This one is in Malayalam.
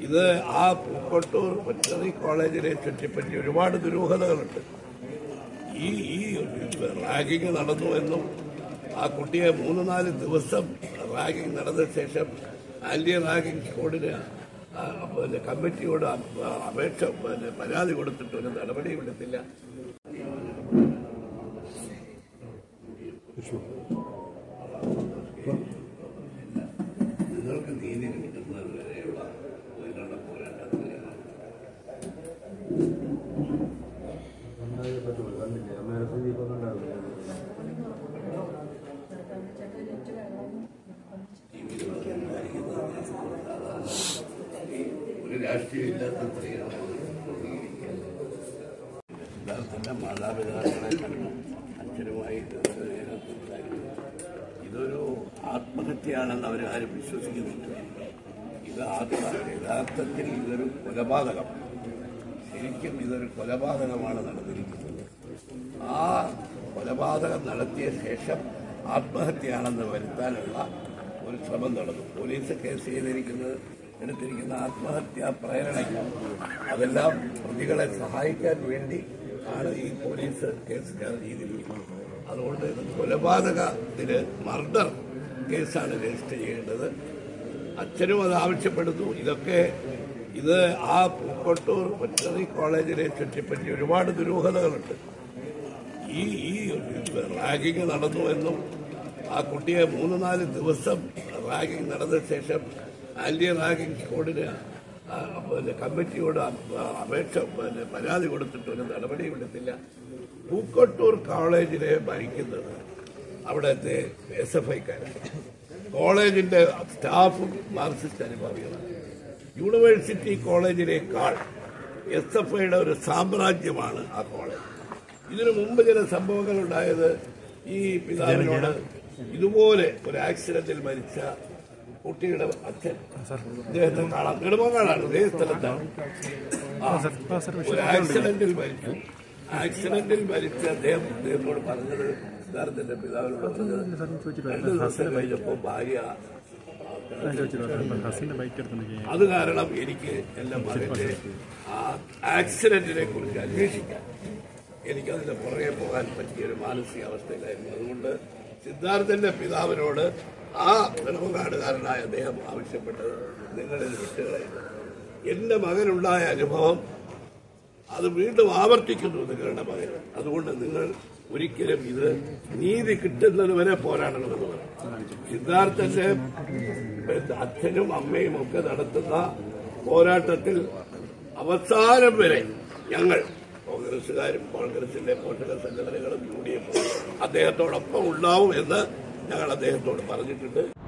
ഇത് ആ പൂക്കോട്ടൂർ വെറ്ററിനറി കോളേജിനെ ചുറ്റിപ്പറ്റി ഒരുപാട് ദുരൂഹതകളുണ്ട് ഈ ഈ റാഗിങ് നടന്നു എന്നും ആ കുട്ടിയെ മൂന്ന് നാല് ദിവസം റാഗിങ് നടന്ന ശേഷം ആന്റി റാഗിങ് സ്ക്വാഡിന് ആ, പിന്നെ കമ്മിറ്റിയോട് അ- അപേക്ഷ പിന്നെ പരാതി കൊടുത്തിട്ട് ഒരു നടപടിയും എടുത്തില്ല നിങ്ങൾക്ക് നീതി കിട്ടുന്നത് വരെയുള്ള ഇതിനുള്ള പോരാട്ടത്തിൽ ഒരു രാഷ്ട്രീയം ഇല്ലാത്ത സ്ത്രീയാണ് സിദ്ധാർത്ഥന്റെ മാതാപിതാക്കളെ കണ്ടു അച്ഛനുമായി ദിവസേന സംസാരിച്ചു ഇതൊരു ആത്മഹത്യയാണെന്ന് അവർ ആരും വിശ്വസിക്കുന്നില്ല ഇത് ആത്മഹത്യ യഥാർത്ഥത്തിൽ ഇതൊരു കൊലപാതകം ശരിക്കും ഇതൊരു കൊലപാതകമാണ് നടന്നിരിക്കുന്നത് ആ കൊലപാതകം നടത്തിയ ശേഷം ആത്മഹത്യയാണെന്ന് വരുത്താനുള്ള ഒരു ശ്രമം നടന്നു പോലീസ് കേസ് ചെയ്തിരിക്കുന്നത് എടുത്തിരിക്കുന്ന ആത്മഹത്യാ പ്രേരണയ്ക്ക് അതെല്ലാം പ്രതികളെ സഹായിക്കാൻ വേണ്ടി ആണ് ഈ പോലീസ് കേസ് ചെയ്തിരിക്കുന്നത് അതുകൊണ്ട് ഇത് കൊലപാതകത്തിന് മർഡർ കേസാണ് രജിസ്റ്റർ ചെയ്യേണ്ടത് അച്ഛനും അത് ആവശ്യപ്പെടുന്നു ഇതൊക്കെ ഇത് ആ പൂക്കോട്ടൂർ വെറ്ററിനറി കോളേജിനെ ചുറ്റിപ്പറ്റി ഒരുപാട് ദുരൂഹതകളുണ്ട് ഈ ഈ റാഗിങ് നടന്നു എന്നും ആ കുട്ടിയെ മൂന്ന് നാല് ദിവസം റാഗിങ് നടന്ന ശേഷം ആന്റി റാഗിങ് സ്ക്വാഡിന് ആ, പിന്നെ കമ്മിറ്റിയോട് അ- അപേക്ഷ പിന്നെ പരാതി കൊടുത്തിട്ട് ഒരു നടപടിയും എടുത്തില്ല പൂക്കോട്ടൂർ കോളേജിനെ ഭരിക്കുന്നത് അവിടുത്തെ എസ് എഫ് ഐക്കാരാണ് കോളേജിന്റെ സ്റ്റാഫും മാർക്സിസ്റ്റ് അനുഭാവികളാണ് യൂണിവേഴ്സിറ്റി കോളേജിനേക്കാൾ എസ് എഫ് ഐയുടെ ഒരു സാമ്രാജ്യമാണ് ആ കോളേജ് ഇതിനു മുമ്പ് ചില സംഭവങ്ങൾ ഉണ്ടായത് ഈ പിതാവിനോട് ഇതുപോലെ ഒരു ആക്സിഡന്റിൽ മരിച്ച കുട്ടിയുടെ അച്ഛൻ അദ്ദേഹത്തെ കാണാം നെടുമങ്ങാടാണ് ഇതേ സ്ഥലത്താണ് ആ, ഒരു ആക്സിഡന്റിൽ മരിച്ചു ആക്സിഡന്റിൽ മരിച്ച അദ്ദേഹം അദ്ദേഹത്തോട് പറഞ്ഞത് സിദ്ധാർത്ഥന്റെ പിതാവിനോട് പറഞ്ഞത് രണ്ടു ദിവസം കഴിഞ്ഞപ്പോൾ ഭാര്യ ഹസിന്റെ ബൈക്ക് എടുത്തിട്ടുണ്ടെങ്കിൽ അത് കാരണം എനിക്ക് എന്റെ മകന്റെ ആ ആക്സിഡന്റിനെ കുറിച്ച് അന്വേഷിക്കാൻ എനിക്കതിന്റെ പുറകെ പോകാൻ പറ്റിയ ഒരു മാനസികാവസ്ഥയിലായിരുന്നു അതുകൊണ്ട് സിദ്ധാർത്ഥന്റെ പിതാവിനോട് ആ നെടുമങ്ങാടുകാരനായ അദ്ദേഹം ആവശ്യപ്പെട്ടത് നിങ്ങളിത് വിട്ടുകളയുന്നത് എന്റെ മകനുണ്ടായ അനുഭവം അത് വീണ്ടും ആവർത്തിക്കുന്നു നിങ്ങളുടെ മകൻ അതുകൊണ്ട് നിങ്ങൾ ഒരിക്കലും ഇത് നീതി കിട്ടുന്നത് വരെ പോരാടണമെന്ന് പറഞ്ഞു സിദ്ധാർത്ഥന്റെ അച്ഛനും അമ്മയും ഒക്കെ നടത്തുന്ന പോരാട്ടത്തിൽ അവസാനം വരെ ഞങ്ങൾ കോൺഗ്രസുകാരും കോൺഗ്രസിന്റെ പോഷക സംഘടനകളും യു ഡി എഫും അദ്ദേഹത്തോടൊപ്പം ഉണ്ടാവും എന്ന് ഞങ്ങൾ അദ്ദേഹത്തോട് പറഞ്ഞിട്ടുണ്ട്